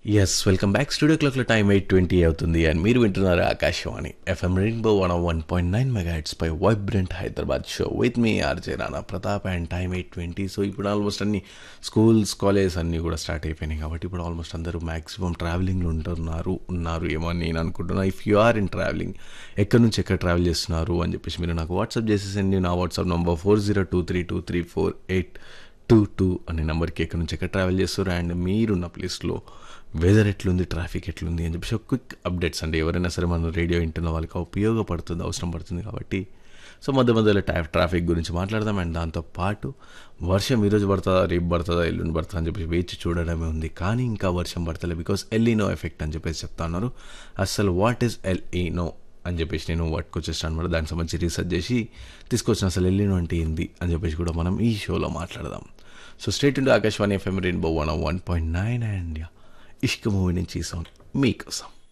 yes welcome back studio క్లాక్లో time eight twenty అవుతుంది and మీరు వింటున్నారు Akashvani F M rainbow one one point nine mega పై vibrant Hyderabad show with me R J Rana Pratap and time eight twenty so ఇప్పుడు almost అన్ని schools colleges అన్నీ కూడా start అయిపోయినాయి కాబట్టి ఇప్పుడు ఆల్మోస్ట్ అందరూ మ్యాక్సిమం ట్రావెలింగ్లో ఉంటున్నారు ఉన్నారు ఏమో అని నేను అనుకుంటున్నా if you are in traveling ఎక్కడి నుంచి ఎక్కడ ట్రావెల్ చేస్తున్నారు అని చెప్పేసి మీరు నాకు వాట్సాప్ చేసేసండి నా WhatsApp number four zero two three two three four eight two two అనే నెంబర్కి ఎక్కడి నుంచి ఎక్కడ ట్రావెల్ చేస్తారు అండ్ మీరున్న ప్లేస్లో వెదర్ ఎట్లుంది ట్రాఫిక్ ఎట్లుంది అని చెప్పేసి ఒక క్విక్ అప్డేట్స్ అండి ఎవరైనా సరే మన రేడియో వింటున్న వాళ్ళకి ఉపయోగపడుతుంది అవసరం పడుతుంది కాబట్టి సో మధ్య మధ్యలో ట్రా ట్రాఫిక్ గురించి మాట్లాడదాం అండ్ దాంతో పాటు వర్షం ఈరోజు పడుతుందా రేపు పడుతుందా ఎల్లుండి పడుతుందా అని చెప్పేసి వేచి చూడడమే ఉంది కానీ ఇంకా వర్షం పడతలే బికాస్ ఎల్ఈనో ఎఫెక్ట్ అని చెప్పేసి చెప్తా ఉన్నారు అసలు వాట్ ఈస్ ఎల్ఈనో అని చెప్పేసి నేను పట్టుకొచ్చేసాను అనమాట దానికి సంబంధించి రీసెర్చ్ చేసి తీసుకొచ్చిన అసలు ఎల్లినో అంటే ఏంది అని చెప్పేసి కూడా మనం ఈ షోలో మాట్లాడదాం so state into Akashvani F M rainbow one one point nine and Ishq movie నుంచి ఈ సాంగ్ మీకోసం